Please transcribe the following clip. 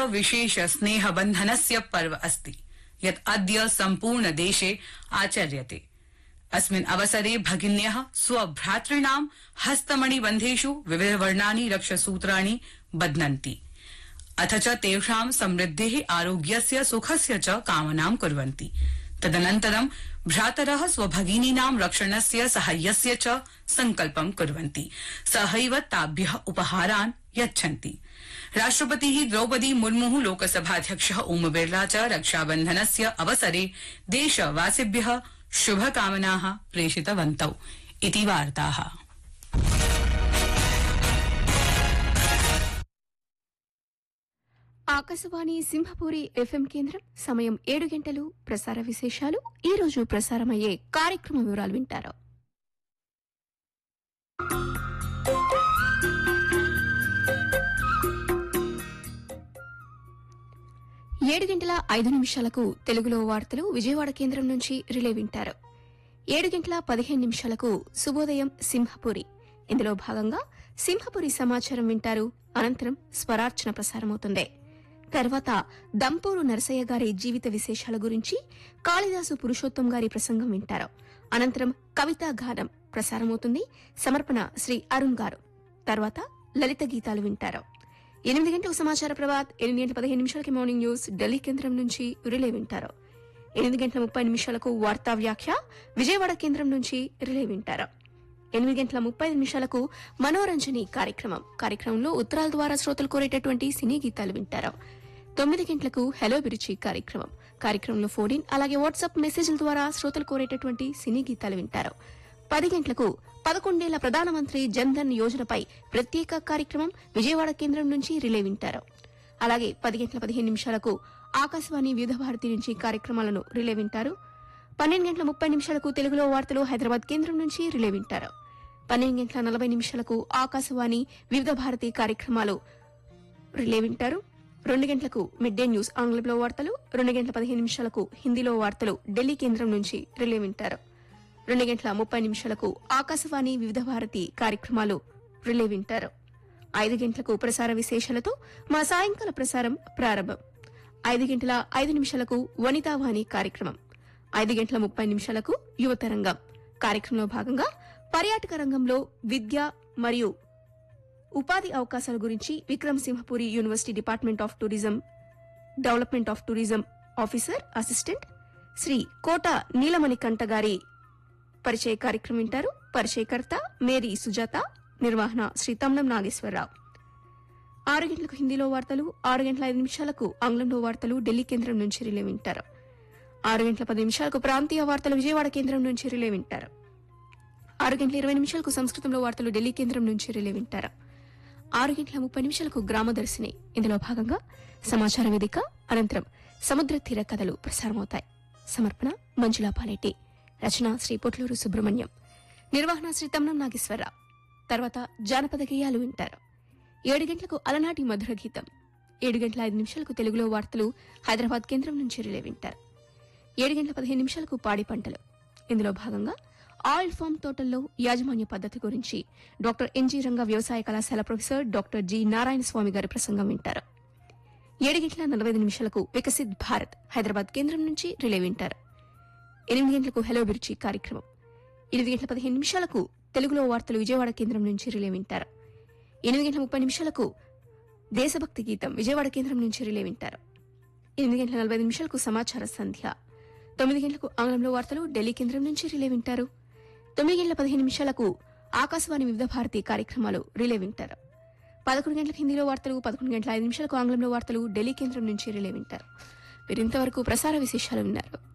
विशेष स्नेह बन्धनस्य पर्व अस्ति यत् अद्य सम्पूर्ण देशे आचर्यते अस्मिन् अवसरे भगिन्यः स्वभ्रातॄणां हस्तमणिबन्धेषु विविधवर्णानि रक्षसूत्राणि बध्नन्ति अथ च तेषां समृद्धेः आरोग्यस्य सुखस्य च कामनां कुर्वन्ति तदनन्तरं भ्रातरः स्वभगिनीनां रक्षणस्य साहाय्यस्य च सङ्कल्पं कुर्वन्ति सहैव ताभ्यः उपहारान् यच्छन्ति राष्ट्रपतिः द्रौपदी मुर्मुः लोकसभाध्यक्षः ओम बिरला च रक्षाबन्धनस्य अवसरे देशवासिभ्यः शुभकामनाः प्रेषितवन्तौ इति वार्ताः ఆకాశవాణి సింహపూరి ఎఫ్ఎం కేంద్రం సమయం ఏడు గంటలు ప్రసార విశేషాలు ఈ రోజు ప్రసారమయ్యే కార్యక్రమ వివరాలు వింటారు ఏడు గంటల ఐదు నిమిషాలకు తెలుగులో వార్తలు విజయవాడ కేంద్రం నుంచి రిలే వింటారు ఏడు గంటల పదిహేను నిమిషాలకు శుభోదయం సింహపురి ఇందులో భాగంగా సింహపురి సమాచారం వింటారు అనంతరం స్వరార్చన ప్రసారమవుతుంది తర్వాత దంపూరు నరసయ్య గారి జీవిత విశేషాల గురించి కాళిదాసు పురుషోత్తం గారి ప్రసంగం వింటారు అనంతరం కవితా గానం ప్రసారమవుతుంది సమర్పణ శ్రీ అరుణ్ గారు తర్వాత లలిత గీతాలు వింటారు ఎనిమిది గంటలకు సమాచార ప్రభాత్ ఎనిమిది గంటల పదిహేను నిమిషాలకి మార్నింగ్ న్యూస్ ఢిల్లీ కేంద్రం నుంచి రిలే వింటారు ఎనిమిది గంటల ముప్పై నిమిషాలకు వార్తా వ్యాఖ్య విజయవాడ కేంద్రం నుంచి రిలే వింటారు ఎనిమిది గంటల ముప్పై నిమిషాలకు మనోరంజని కార్యక్రమం కార్యక్రమంలో ఉత్తరాల ద్వారా శ్రోతలు కోరేటటువంటి సినీ గీతాలు వింటారు తొమ్మిది గంటలకు హలో బిరుచి కార్యక్రమం కార్యక్రమంలో ఫోన్ అలాగే వాట్సాప్ మెసేజ్ల ద్వారా శ్రోతలు కోరేటటువంటి సినీ గీతాలు వింటారు పది గంటలకు పదకొండేళ్ల ప్రధానమంత్రి జన్ధన్ యోజనపై ప్రత్యేక కార్యక్రమం విజయవాడ కేంద్రం నుంచి రిలే వింటారు అలాగే పది గంటల పదిహేను నిమిషాలకు ఆకాశవాణి వివిధ భారతి నుంచి కార్యక్రమాలను రిలే వింటారు పన్నెండు గంటల ముప్పై నిమిషాలకు తెలుగులో వార్తలు హైదరాబాద్ కేంద్రం నుంచి రిలే వింటారు పన్నెండు గంటల నలభై నిమిషాలకు ఆకాశవాణి వివిధ భారతి కార్యక్రమాలు రిలే వింటారు రెండు గంటలకు మిడ్ డే న్యూస్ ఆంగ్లంలో వార్తలు రెండు గంటల పదిహేను నిమిషాలకు హిందీలో వార్తలు ఢిల్లీ కేంద్రం నుంచి రిలే వింటారు రెండు గంటల ముప్పై నిమిషాలకు ఆకాశవాణి వివిధ భారతి కార్యక్రమాలు రిలే వింటారు ఐదు గంటలకు ప్రసార విశేషాలతో మా సాయంకాల ప్రసారం ప్రారంభం ఐదు గంటల ఐదు నిమిషాలకు వనితావాణి కార్యక్రమం ఐదు గంటల ముప్పై నిమిషాలకు యువతరంగం కార్యక్రమంలో భాగంగా పర్యాటక రంగంలో విద్య మరియు ఉపాధి అవకాశాల గురించి Vikram Simhapuri university department of tourism development of tourism officer assistant Shri Kota Neelamanikantha గారి పరిచయ కార్యక్రమం వింటారు పరిచయకర్త మేరీ సుజాత నిర్వహణ శ్రీ తమ్నం నాగేశ్వరరావు ఆరు గంటలకు హిందీలో వార్తలు ఆరు గంటల ఐదు నిమిషాలకు ఆంగ్లంలో వార్తలు ఢిల్లీ కేంద్రం నుంచి రిలే వింటారు ఆరు గంటల పది నిమిషాలకు ప్రాంతీయ వార్తలు విజయవాడ కేంద్రం నుంచి రిలే వింటారు ఆరు గంటల ఇరవై నిమిషాలకు సంస్కృతంలో వార్తలు ఢిల్లీ కేంద్రం నుంచి రిలే వింటారు ఆరు గంటల ముప్పై నిమిషాలకు గ్రామదర్శిని ఇందులో భాగంగా సమాచార వేదిక అనంతరం సముద్ర తీర కథలు ప్రసారమవుతాయి సమర్పణ మంజులా పాలేటి రచన శ్రీ పొట్లూరు సుబ్రహ్మణ్యం నిర్వహణ శ్రీ తమ్నం నాగేశ్వరరావు తర్వాత జానపద గేయాలు వింటారు ఏడు గంటలకు అలనాటి మధుర గీతం ఏడు గంటల ఐదు నిమిషాలకు తెలుగులో వార్తలు హైదరాబాద్ కేంద్రం నుంచి రిలే వింటారు ఏడు గంటల పదిహేను నిమిషాలకు పాడి పంటలు ఇందులో భాగంగా ఆయిల్ ఫామ్ తోటల్లో యాజమాన్య పద్ధతి గురించి డాక్టర్ ఎన్జీ రంగ వ్యవసాయ కళాశాల professor doctor G Narayana Swamy గారి ప్రసంగం వింటారు ఏడు గంటల నలభై ఐదు నిమిషాలకు వికసిత్ భారత్ హైదరాబాద్ కేంద్రం నుంచి రిలే వింటారు ఎనిమిది గంటలకు హలో బిరుచి కార్యక్రమం ఎనిమిది గంటల పదిహేను నిమిషాలకు తెలుగులో వార్తలు విజయవాడ కేంద్రం నుంచి రిలే వింటారు ఎనిమిది గంటల ముప్పై నిమిషాలకు దేశభక్తి గీతం విజయవాడ కేంద్రం నుంచి రిలే వింటారు ఎనిమిది గంటల నలభై ఐదు నిమిషాలకు సమాచార సంధ్య తొమ్మిది గంటలకు ఆంగ్లంలో వార్తలు ఢిల్లీ కేంద్రం నుంచి రిలే వింటారు తొమ్మిది గంటల పదిహేను నిమిషాలకు ఆకాశవాణి వివిధ భారతి కార్యక్రమాలు రిలే వింటారు పదకొండు గంటలకు హిందీలో వార్తలు పదకొండు గంటల ఐదు నిమిషాలకు ఆంగ్లంలో వార్తలు ఢిల్లీ కేంద్రం నుంచి రిలే వింటారు మీరు ఇంతవరకు ప్రసార విశేషాలు విన్నారు